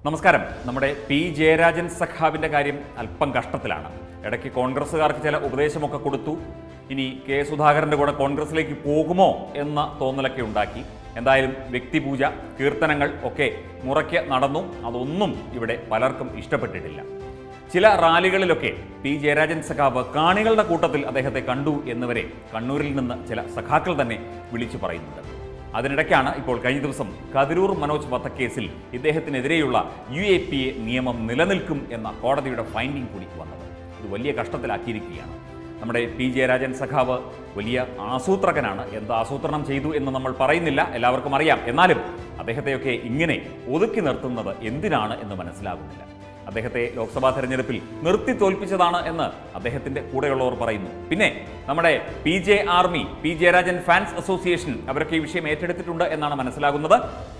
നമസ്കാരം നമ്മുടെ പി ജയരാജൻ സഖാവിന്റെ കാര്യം അല്പം കഷ്ടത്തിലാണ് ഇടയ്ക്ക് കോൺഗ്രസ്സുകാർക്ക് ചില ഉപദേശമൊക്കെ കൊടുത്തു ഇനി കെ സുധാകരന്റെ കൂടെ കോൺഗ്രസിലേക്ക് പോകുമോ എന്ന തോന്നലൊക്കെ ഉണ്ടാക്കി എന്തായാലും വ്യക്തിപൂജ കീർത്തനങ്ങൾ ഒക്കെ മുറയ്ക്ക് നടന്നു അതൊന്നും ഇവിടെ പലർക്കും ഇഷ്ടപ്പെട്ടിട്ടില്ല ചില റാലികളിലൊക്കെ പി ജയരാജൻ സഖാവ് കാണികളുടെ കൂട്ടത്തിൽ അദ്ദേഹത്തെ കണ്ടു എന്നിവരെ കണ്ണൂരിൽ നിന്ന് ചില സഖാക്കൾ തന്നെ വിളിച്ചു പറയുന്നുണ്ട് അതിനിടയ്ക്കാണ് ഇപ്പോൾ കഴിഞ്ഞ ദിവസം കതിരൂർ മനോജ് വധക്കേസിൽ ഇദ്ദേഹത്തിനെതിരെയുള്ള യു എ പി എ നിയമം നിലനിൽക്കും എന്ന കോടതിയുടെ ഫൈൻഡിംഗ് കൂടി വന്നത് ഇത് വലിയ കഷ്ടത്തിലാക്കിയിരിക്കുകയാണ് നമ്മുടെ പി ജയരാജൻ സഖാവ് വലിയ ആസൂത്രകനാണ് എന്ത് ആസൂത്രണം ചെയ്തു എന്ന് നമ്മൾ പറയുന്നില്ല എല്ലാവർക്കും അറിയാം എന്നാലും അദ്ദേഹത്തെയൊക്കെ ഇങ്ങനെ ഒതുക്കി നിർത്തുന്നത് എന്തിനാണ് എന്ന് മനസ്സിലാകുന്നില്ല അദ്ദേഹത്തെ ലോക്സഭാ തെരഞ്ഞെടുപ്പിൽ നിർത്തി തോൽപ്പിച്ചതാണ് എന്ന് അദ്ദേഹത്തിന്റെ കൂടെയുള്ളവർ പറയുന്നു പിന്നെ നമ്മുടെ P J army P Jayarajan fans association അവരൊക്കെ ഈ വിഷയം ഏറ്റെടുത്തിട്ടുണ്ട് എന്നാണ് മനസ്സിലാകുന്നത്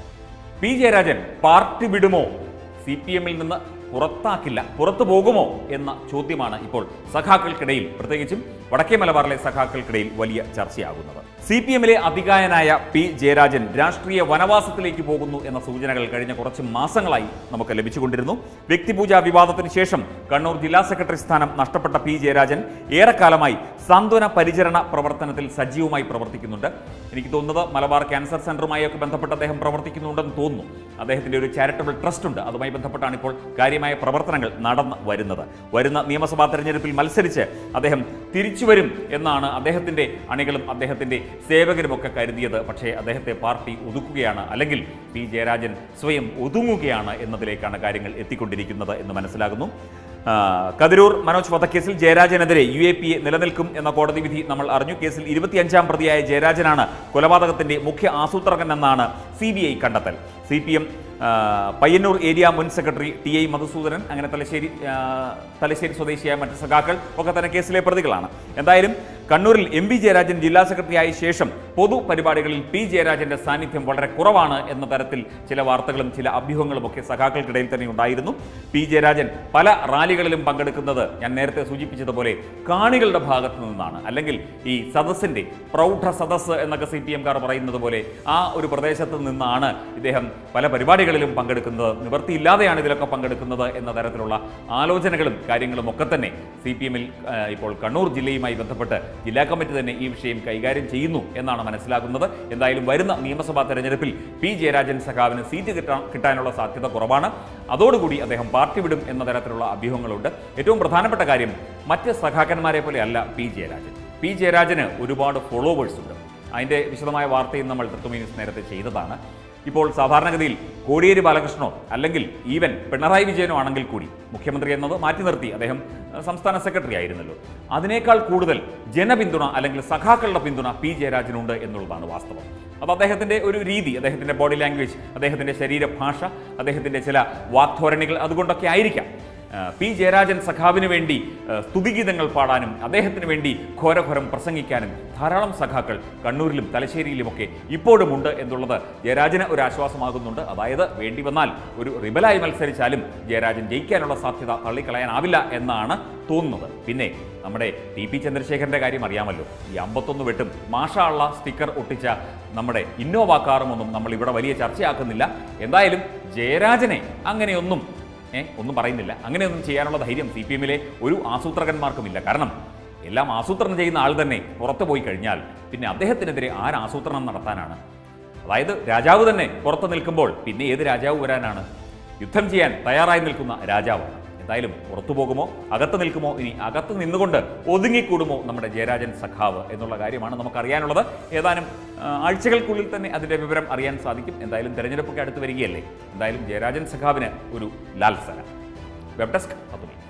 പി ജയരാജൻ പാർട്ടി വിടുമോ സി പി എമ്മിൽ നിന്ന് പുറത്താക്കില്ല പുറത്തു പോകുമോ എന്ന ചോദ്യമാണ് ഇപ്പോൾ സഖാക്കൾക്കിടയിൽ പ്രത്യേകിച്ചും വടക്കേ മലബാറിലെ സഖാക്കൾക്കിടയിൽ വലിയ ചർച്ചയാകുന്നത് സി പി എമ്മിലെ അധികായനായ പി ജയരാജൻ രാഷ്ട്രീയ വനവാസത്തിലേക്ക് പോകുന്നു എന്ന സൂചനകൾ കഴിഞ്ഞ കുറച്ച് മാസങ്ങളായി നമുക്ക് ലഭിച്ചുകൊണ്ടിരുന്നു വ്യക്തിപൂജാ വിവാദത്തിന് ശേഷം കണ്ണൂർ ജില്ലാ സെക്രട്ടറി സ്ഥാനം നഷ്ടപ്പെട്ട പി ജയരാജൻ ഏറെക്കാലമായി സാന്ത്വന പരിചരണ പ്രവർത്തനത്തിൽ സജീവമായി പ്രവർത്തിക്കുന്നുണ്ട് എനിക്ക് തോന്നുന്നത് മലബാർ ക്യാൻസർ സെന്ററുമായി ഒക്കെ ബന്ധപ്പെട്ട് അദ്ദേഹം പ്രവർത്തിക്കുന്നുണ്ടെന്ന് തോന്നുന്നു അദ്ദേഹത്തിന്റെ ഒരു ചാരിറ്റബിൾ ട്രസ്റ്റ് ഉണ്ട് അതുമായി ബന്ധപ്പെട്ടാണ് ഇപ്പോൾ കാര്യമായ പ്രവർത്തനങ്ങൾ നടന്നു വരുന്നത് വരുന്ന നിയമസഭാ തെരഞ്ഞെടുപ്പിൽ മത്സരിച്ച് അദ്ദേഹം തിരിച്ചു വരും എന്നാണ് അദ്ദേഹത്തിന്റെ അണികളും അദ്ദേഹത്തിന്റെ സേവകരുമൊക്കെ കരുതിയത് പക്ഷേ അദ്ദേഹത്തെ പാർട്ടി ഒതുക്കുകയാണ് അല്ലെങ്കിൽ പി ജയരാജൻ സ്വയം ഒതുങ്ങുകയാണ് എന്നതിലേക്കാണ് കാര്യങ്ങൾ എത്തിക്കൊണ്ടിരിക്കുന്നത് എന്ന് മനസ്സിലാകുന്നു ആ, കതിരൂർ മനോജ് വധക്കേസിൽ ജയരാജനെതിരെ യു എ പി എ നിലനിൽക്കും എന്ന കോടതി വിധി നമ്മൾ അറിഞ്ഞു കേസിൽ ഇരുപത്തിയഞ്ചാം പ്രതിയായ ജയരാജനാണ് കൊലപാതകത്തിന്റെ മുഖ്യ ആസൂത്രകൻ എന്നാണ് സി ബി ഐ കണ്ടെത്തൽ C P M Payyanur area മുൻ സെക്രട്ടറി ടി ഐ മധുസൂദനൻ അങ്ങനെ തലശ്ശേരി ആ, തലശ്ശേരി സ്വദേശിയായ മറ്റ് സഖാക്കൾ ഒക്കെ തന്നെ കേസിലെ പ്രതികളാണ് എന്തായാലും കണ്ണൂരിൽ എം പി ജയരാജൻ ജില്ലാ സെക്രട്ടറി ആയ ശേഷം പൊതു പരിപാടികളിൽ പി ജയരാജന്റെ സാന്നിധ്യം വളരെ കുറവാണ് എന്ന തരത്തിൽ ചില വാർത്തകളും ചില അഭ്യൂഹങ്ങളും ഒക്കെ സഖാക്കൾക്കിടയിൽ തന്നെ ഉണ്ടായിരുന്നു പി ജയരാജൻ പല റാലികളിലും പങ്കെടുക്കുന്നത് ഞാൻ നേരത്തെ സൂചിപ്പിച്ചതുപോലെ കാണികളുടെ ഭാഗത്തു നിന്നാണ് അല്ലെങ്കിൽ ഈ സദസ്സിന്റെ പ്രൗഢ സദസ്സ് എന്നൊക്കെ സി പി എംകാർ പറയുന്നത് പോലെ ആ ഒരു പ്രദേശത്ത് നിന്നാണ് ഇദ്ദേഹം പല പരിപാടികളിലും പങ്കെടുക്കുന്നത് നിവൃത്തിയില്ലാതെയാണ് ഇതിലൊക്കെ പങ്കെടുക്കുന്നത് എന്ന തരത്തിലുള്ള ആലോചനകളും കാര്യങ്ങളും ഒക്കെ തന്നെ സി പി എമ്മിൽ ഇപ്പോൾ കണ്ണൂർ ജില്ലയുമായി ബന്ധപ്പെട്ട് ജില്ലാ കമ്മിറ്റി തന്നെ ഈ വിഷയം കൈകാര്യം ചെയ്യുന്നു എന്നാണ് മനസ്സിലാക്കുന്നത് എന്തായാലും വരുന്ന നിയമസഭാ തെരഞ്ഞെടുപ്പിൽ പി ജയരാജൻ സഖാവിന് സീറ്റ് കിട്ടാൻ കിട്ടാനുള്ള സാധ്യത കുറവാണ് അതോടുകൂടി അദ്ദേഹം പാർട്ടി വിടും എന്ന തരത്തിലുള്ള അഭ്യൂഹങ്ങളുണ്ട് ഏറ്റവും പ്രധാനപ്പെട്ട കാര്യം മറ്റ് സഖാക്കന്മാരെ പോലെ അല്ല പി ജയരാജൻ പി ജയരാജന് ഒരുപാട് ഫോളോവേഴ്സ് ഉണ്ട് അതിൻ്റെ വിശദമായ വാർത്തയും നമ്മൾ തത്വമീ ന്യൂസ് നേരത്തെ ചെയ്തതാണ് ഇപ്പോൾ സാധാരണഗതിയിൽ കോടിയേരി ബാലകൃഷ്ണനോ അല്ലെങ്കിൽ ഈവൻ പിണറായി വിജയനോ ആണെങ്കിൽ കൂടി മുഖ്യമന്ത്രി എന്നത് മാറ്റി നിർത്തി അദ്ദേഹം അഹ്, സംസ്ഥാന സെക്രട്ടറി ആയിരുന്നല്ലോ അതിനേക്കാൾ കൂടുതൽ ജനപിന്തുണ അല്ലെങ്കിൽ സഖാക്കളുടെ പിന്തുണ പി ജയരാജനുണ്ട് എന്നുള്ളതാണ് വാസ്തവം അത് അദ്ദേഹത്തിൻ്റെ ഒരു രീതി അദ്ദേഹത്തിൻ്റെ ബോഡി ലാംഗ്വേജ് അദ്ദേഹത്തിൻ്റെ ശരീരഭാഷ അദ്ദേഹത്തിൻ്റെ ചില വാക്ധോരണികൾ അതുകൊണ്ടൊക്കെ ആയിരിക്കാം ആ, പി ജയരാജൻ സഖാവിന് വേണ്ടി ആ, സ്തുതിഗീതങ്ങൾ പാടാനും അദ്ദേഹത്തിന് വേണ്ടി ഘോരഘോരം പ്രസംഗിക്കാനും ധാരാളം സഖാക്കൾ കണ്ണൂരിലും തലശ്ശേരിയിലുമൊക്കെ ഇപ്പോഴുമുണ്ട് എന്നുള്ളത് ജയരാജന് ഒരു ആശ്വാസമാകുന്നുണ്ട് അതായത് വേണ്ടി വന്നാൽ ഒരു റിബലായി മത്സരിച്ചാലും ജയരാജൻ ജയിക്കാനുള്ള സാധ്യത തള്ളിക്കളയാനാവില്ല എന്നാണ് തോന്നുന്നത് പിന്നെ നമ്മുടെ ടി പി ചന്ദ്രശേഖരന്റെ കാര്യം അറിയാമല്ലോ ഈ അമ്പത്തൊന്ന് വെട്ടും മാഷാള്ള സ്റ്റിക്കർ ഒട്ടിച്ച നമ്മുടെ ഇന്നോവ കാറുമൊന്നും നമ്മൾ ഇവിടെ വലിയ ചർച്ചയാക്കുന്നില്ല എന്തായാലും ജയരാജനെ അങ്ങനെയൊന്നും ഏ ഒന്നും പറയുന്നില്ല അങ്ങനെയൊന്നും ചെയ്യാനുള്ള ധൈര്യം സി പി എമ്മിലെ ഒരു ആസൂത്രകന്മാർക്കുമില്ല കാരണം എല്ലാം ആസൂത്രണം ചെയ്യുന്ന ആൾ തന്നെ പുറത്തു പോയി കഴിഞ്ഞാൽ പിന്നെ അദ്ദേഹത്തിനെതിരെ ആരാസൂത്രണം നടത്താനാണ് അതായത് രാജാവ് തന്നെ പുറത്ത് നിൽക്കുമ്പോൾ പിന്നെ ഏത് രാജാവ് വരാനാണ് യുദ്ധം ചെയ്യാൻ തയ്യാറായി നിൽക്കുന്ന രാജാവാണ് എന്തായാലും പുറത്തു പോകുമോ അകത്ത് നിൽക്കുമോ ഇനി അകത്ത് നിന്നുകൊണ്ട് ഒതുങ്ങിക്കൂടുമോ നമ്മുടെ ജയരാജൻ സഖാവ് എന്നുള്ള കാര്യമാണ് നമുക്കറിയാനുള്ളത് ഏതാനും ആ, ആഴ്ചകൾക്കുള്ളിൽ തന്നെ അതിൻ്റെ വിവരം അറിയാൻ സാധിക്കും എന്തായാലും തെരഞ്ഞെടുപ്പൊക്കെ അടുത്ത് വരികയല്ലേ എന്തായാലും ജയരാജൻ സഖാവിന് ഒരു ലാൽസന വെബ് ഡെസ്ക് അതുമേ